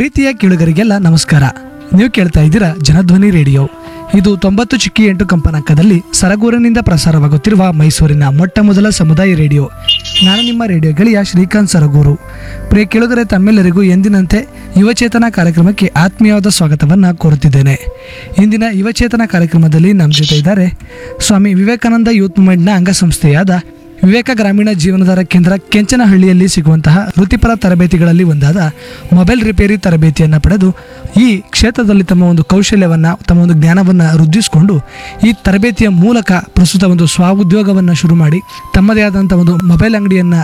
ಪ್ರೀತಿಯ ಕೇಳುಗರಿಗೆಲ್ಲ ನಮಸ್ಕಾರ ನೀವು ಕೇಳ್ತಾ ಇದ್ದೀರಾ ಜನಧ್ವನಿ ರೇಡಿಯೋ ಇದು ತೊಂಬತ್ತು ಚಿಕ್ಕಿ ಎಂಟು ಕಂಪನಾಂಕದಲ್ಲಿ ಸರಗೂರಿನಿಂದ ಪ್ರಸಾರವಾಗುತ್ತಿರುವ ಮೈಸೂರಿನ ಮೊಟ್ಟ ಮೊದಲ ಸಮುದಾಯ ರೇಡಿಯೋ ನಾನು ನಿಮ್ಮ ರೇಡಿಯೋ ಗೆಳೆಯ ಶ್ರೀಕಾಂತ್ ಸರಗೂರು ಪ್ರಿಯ ಕೇಳುಗರೆ ತಮ್ಮೆಲ್ಲರಿಗೂ ಎಂದಿನಂತೆ ಯುವಚೇತನ ಕಾರ್ಯಕ್ರಮಕ್ಕೆ ಆತ್ಮೀಯವಾದ ಸ್ವಾಗತವನ್ನು ಕೋರುತ್ತಿದ್ದೇನೆ ಇಂದಿನ ಯುವಚೇತನ ಕಾರ್ಯಕ್ರಮದಲ್ಲಿ ನಮ್ಮ ಜೊತೆ ಇದ್ದಾರೆ ಸ್ವಾಮಿ ವಿವೇಕಾನಂದ ಯೂತ್ ಮೂವ್ಮೆಂಟ್ನ ಅಂಗಸಂಸ್ಥೆಯಾದ ವಿವೇಕ ಗ್ರಾಮೀಣ ಜೀವನಾಧಾರ ಕೇಂದ್ರ ಕೆಂಚನಹಳ್ಳಿಯಲ್ಲಿ ಸಿಗುವಂತಹ ವೃತ್ತಿಪರ ತರಬೇತಿಗಳಲ್ಲಿ ಒಂದಾದ ಮೊಬೈಲ್ ರಿಪೇರಿ ತರಬೇತಿಯನ್ನು ಪಡೆದು ಈ ಕ್ಷೇತ್ರದಲ್ಲಿ ತಮ್ಮ ಒಂದು ಕೌಶಲ್ಯವನ್ನು ತಮ್ಮ ಒಂದು ಜ್ಞಾನವನ್ನು ವೃದ್ಧಿಸಿಕೊಂಡು ಈ ತರಬೇತಿಯ ಮೂಲಕ ಪ್ರಸ್ತುತ ಒಂದು ಸ್ವ ಉದ್ಯೋಗವನ್ನು ಶುರು ಮಾಡಿ ತಮ್ಮದೇ ಆದಂಥ ಒಂದು ಮೊಬೈಲ್ ಅಂಗಡಿಯನ್ನು